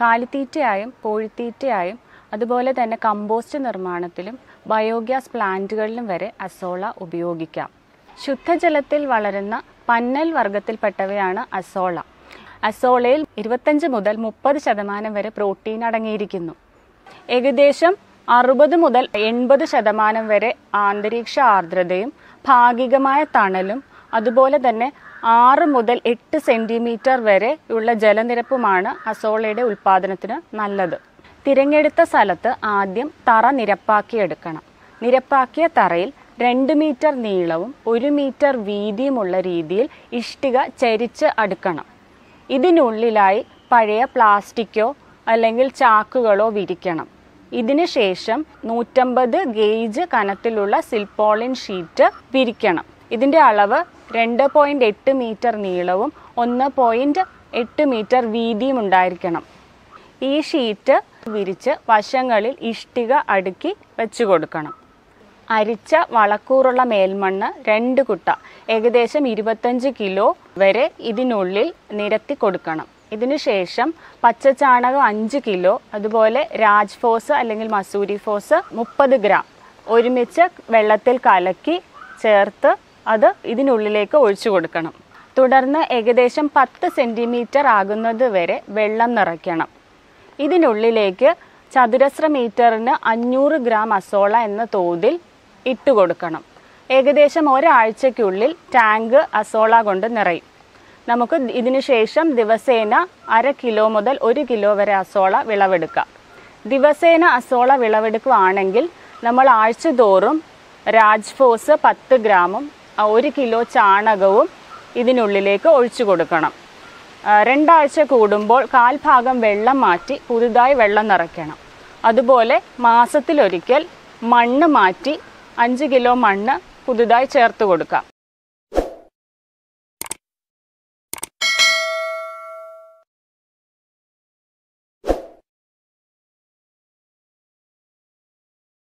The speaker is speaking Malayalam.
കാലിത്തീറ്റയായും കോഴിത്തീറ്റയായും അതുപോലെ തന്നെ കമ്പോസ്റ്റ് നിർമ്മാണത്തിലും ബയോഗ്യാസ് പ്ലാന്റുകളിലും വരെ അസോള ഉപയോഗിക്കാം ശുദ്ധജലത്തിൽ വളരുന്ന പന്നൽ വർഗത്തിൽപ്പെട്ടവയാണ് അസോള അസോളയിൽ ഇരുപത്തഞ്ച് മുതൽ മുപ്പത് ശതമാനം വരെ പ്രോട്ടീൻ അടങ്ങിയിരിക്കുന്നു ഏകദേശം അറുപത് മുതൽ എൺപത് ശതമാനം വരെ ആന്തരീക്ഷ ആർദ്രതയും ഭാഗികമായ തണലും അതുപോലെ തന്നെ ആറ് മുതൽ എട്ട് സെന്റിമീറ്റർ വരെ ഉള്ള ജലനിരപ്പുമാണ് അസോളയുടെ ഉൽപാദനത്തിന് നല്ലത് തിരഞ്ഞെടുത്ത സ്ഥലത്ത് ആദ്യം തറ നിരപ്പാക്കിയെടുക്കണം നിരപ്പാക്കിയ തറയിൽ രണ്ട് മീറ്റർ നീളവും ഒരു മീറ്റർ വീതിയുമുള്ള രീതിയിൽ ഇഷ്ടിക ചരിച്ച് അടുക്കണം ഇതിനുള്ളിലായി പഴയ പ്ലാസ്റ്റിക്കോ അല്ലെങ്കിൽ ചാക്കുകളോ വിരിക്കണം ഇതിന് ശേഷം നൂറ്റമ്പത് ഗേജ് കനത്തിലുള്ള സിൽപോളിൻ ഷീറ്റ് വിരിക്കണം ഇതിൻ്റെ അളവ് രണ്ട് പോയിൻറ്റ് എട്ട് മീറ്റർ നീളവും ഒന്ന് പോയിൻറ്റ് എട്ട് മീറ്റർ വീതിയും ഉണ്ടായിരിക്കണം ഈ ഷീറ്റ് വിരിച്ച് വശങ്ങളിൽ ഇഷ്ടിക അടുക്കി വെച്ചു കൊടുക്കണം അരിച്ച വളക്കൂറുള്ള മേൽമണ്ണ് രണ്ട് കുട്ട ഏകദേശം ഇരുപത്തഞ്ച് കിലോ വരെ ഇതിനുള്ളിൽ നിരത്തി കൊടുക്കണം ഇതിനുശേഷം പച്ചച്ചാണകം അഞ്ച് കിലോ അതുപോലെ രാജ്ഫോസ് അല്ലെങ്കിൽ മസൂരി ഫോസ് മുപ്പത് ഗ്രാം ഒരുമിച്ച് വെള്ളത്തിൽ കലക്കി ചേർത്ത് അത് ഇതിനുള്ളിലേക്ക് ഒഴിച്ചു കൊടുക്കണം തുടർന്ന് ഏകദേശം പത്ത് സെൻറ്റിമീറ്റർ ആകുന്നത് വരെ വെള്ളം നിറയ്ക്കണം ഇതിനുള്ളിലേക്ക് ചതുരശ്ര മീറ്ററിന് അഞ്ഞൂറ് ഗ്രാം അസോള എന്ന തോതിൽ ഇട്ടുകൊടുക്കണം ഏകദേശം ഒരാഴ്ചയ്ക്കുള്ളിൽ ടാങ്ക് അസോള കൊണ്ട് നിറയും നമുക്ക് ഇതിനു ശേഷം ദിവസേന അര കിലോ മുതൽ ഒരു കിലോ വരെ അസോള വിളവെടുക്കാം ദിവസേന അസോള വിളവെടുക്കുകയാണെങ്കിൽ നമ്മൾ ആഴ്ചതോറും രാജ്ഫോസ് പത്ത് ഗ്രാമും ആ, ഒരു കിലോ ചാണകവും ഇതിനുള്ളിലേക്ക് ഒഴിച്ചു കൊടുക്കണം ആ, രണ്ടാഴ്ച കൂടുമ്പോൾ കാൽഭാഗം വെള്ളം മാറ്റി പുതുതായി വെള്ളം നിറയ്ക്കണം അതുപോലെ മാസത്തിലൊരിക്കൽ മണ്ണ് മാറ്റി അഞ്ച് കിലോ മണ്ണ് പുതുതായി ചേർത്ത് കൊടുക്കാം